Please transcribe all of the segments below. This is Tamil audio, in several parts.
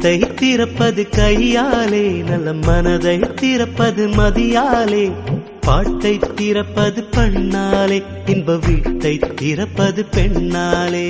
பூட்டை திறப்பது கையாலே நல்ல மனதை திறப்பது மதியாலே பாட்டை திறப்பது பண்ணாலே இன்ப வீட்டை திறப்பது பெண்ணாலே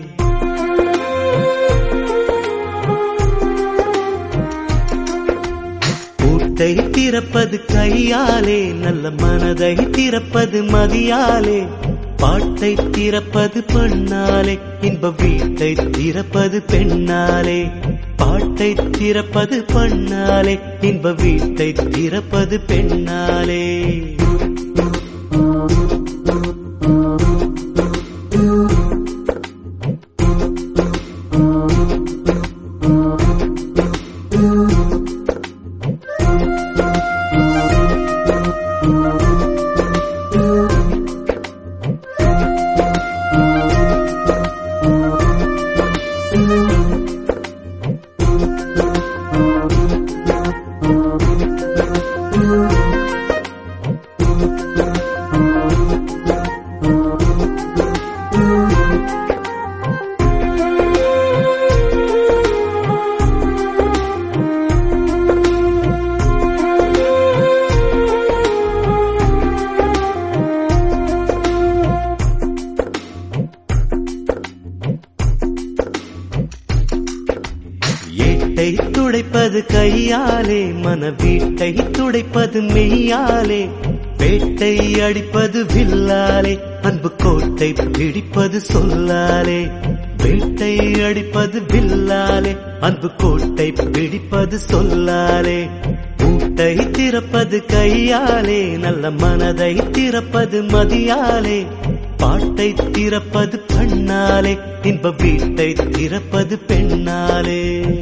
பூட்டை திறப்பது கையாலே நல்ல மனதை திறப்பது மதியாலே பாட்டை திறப்பது பண்ணாலே இன்ப வீட்டை திறப்பது பெண்ணாலே பாட்டை திறப்பது பண்ணாலே இன்ப வீட்டை திறப்பது பெண்ணாலே ஏட்டை துடைப்பது கையாலே மன வீட்டை துடைப்பது மெய்யாலே வேட்டை அடிப்பது வில்லாலே அன்பு கோட்டை பிடிப்பது சொல்லாலே வேட்டை அடிப்பது வில்லாலே அன்பு கோட்டை பிடிப்பது சொல்லாலே பூட்டை திறப்பது கையாலே நல்ல மனதை திறப்பது மதியாலே பாட்டை திறப்பது பண்ணாலே இன்ப வீட்டை திறப்பது பெண்ணாலே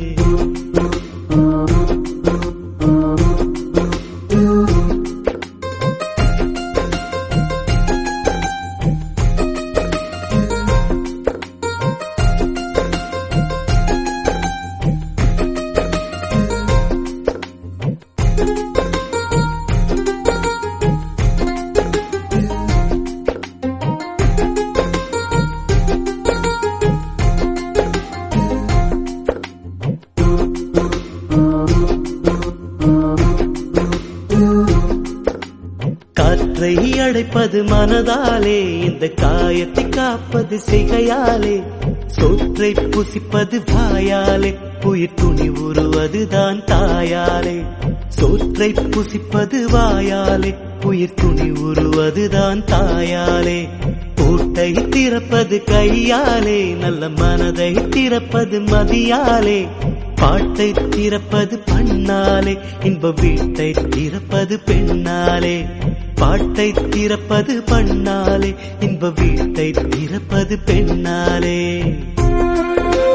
காற்றை அடைப்பது மனதாலே இந்த காயத்தை காப்பது சிகையாலே சோற்றை புசிப்பது வாயாலே உயிர் துணி உருவதுதான் தாயாலே சோற்றை புசிப்பது வாயாலே உயிர் துணி உருவதுதான் தாயாலே பூட்டை திறப்பது கையாலே நல்ல மனதை திறப்பது மதியாலே பாட்டை திறப்பது பண்ணாலே இன்ப வீட்டை திறப்பது பெண்ணாலே பாட்டை திறப்பது பண்ணாலே இன்ப வீட்டை திறப்பது பெண்ணாலே